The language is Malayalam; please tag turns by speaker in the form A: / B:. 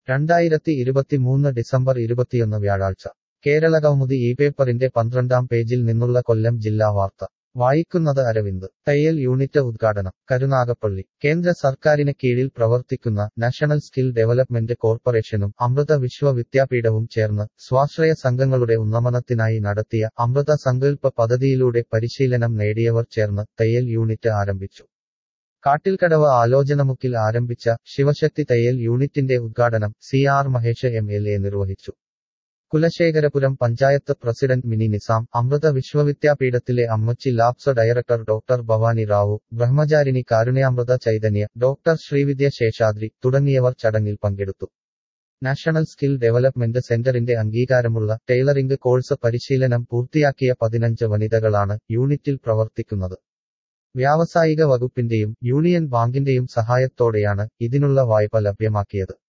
A: രണ്ടായിരത്തി ഇരുപത്തിമൂന്ന് ഡിസംബർ ഇരുപത്തിയൊന്ന് വ്യാഴാഴ്ച കേരളകൗമുദി ഈ പേപ്പറിന്റെ പന്ത്രണ്ടാം പേജിൽ നിന്നുള്ള കൊല്ലം ജില്ലാ വാർത്ത വായിക്കുന്നത് അരവിന്ദ് തയ്യൽ യൂണിറ്റ് ഉദ്ഘാടനം കരുനാഗപ്പള്ളി കേന്ദ്ര സർക്കാരിന് കീഴിൽ പ്രവർത്തിക്കുന്ന നാഷണൽ സ്കിൽ ഡെവലപ്മെന്റ് കോർപ്പറേഷനും അമൃത വിശ്വവിദ്യാപീഠവും ചേർന്ന് സ്വാശ്രയ സംഘങ്ങളുടെ ഉന്നമനത്തിനായി നടത്തിയ അമൃത സങ്കല്പ പദ്ധതിയിലൂടെ പരിശീലനം നേടിയവർ ചേർന്ന് തയ്യൽ യൂണിറ്റ് ആരംഭിച്ചു കാട്ടിൽക്കടവ് ആലോചനമുക്കിൽ ആരംഭിച്ച ശിവശക്തി തയ്യൽ യൂണിറ്റിന്റെ ഉദ്ഘാടനം C R Mahesh M L A നിർവഹിച്ചു കുലശേഖരപുരം പഞ്ചായത്ത് പ്രസിഡന്റ് മിനി നിസാം അമൃത വിശ്വവിദ്യാപീഠത്തിലെ Ammachi labs director doctor Bhavani Rao Brahmacharini Karunyamrita Chaitanya doctor Srividya Seshadri തുടങ്ങിയവർ ചടങ്ങിൽ പങ്കെടുത്തു നാഷണൽ സ്കിൽ ഡെവലപ്മെന്റ് സെന്ററിന്റെ അംഗീകാരമുള്ള ടൈലറിംഗ് കോഴ്സ് പരിശീലനം പൂർത്തിയാക്കിയ പതിനഞ്ച് വനിതകളാണ് യൂണിറ്റിൽ പ്രവർത്തിക്കുന്നത് വ്യാവസായിക വകുപ്പിന്റെയും യൂണിയൻ ബാങ്കിന്റെയും സഹായത്തോടെയാണ് ഇതിനുള്ള വായ്പ ലഭ്യമാക്കിയത്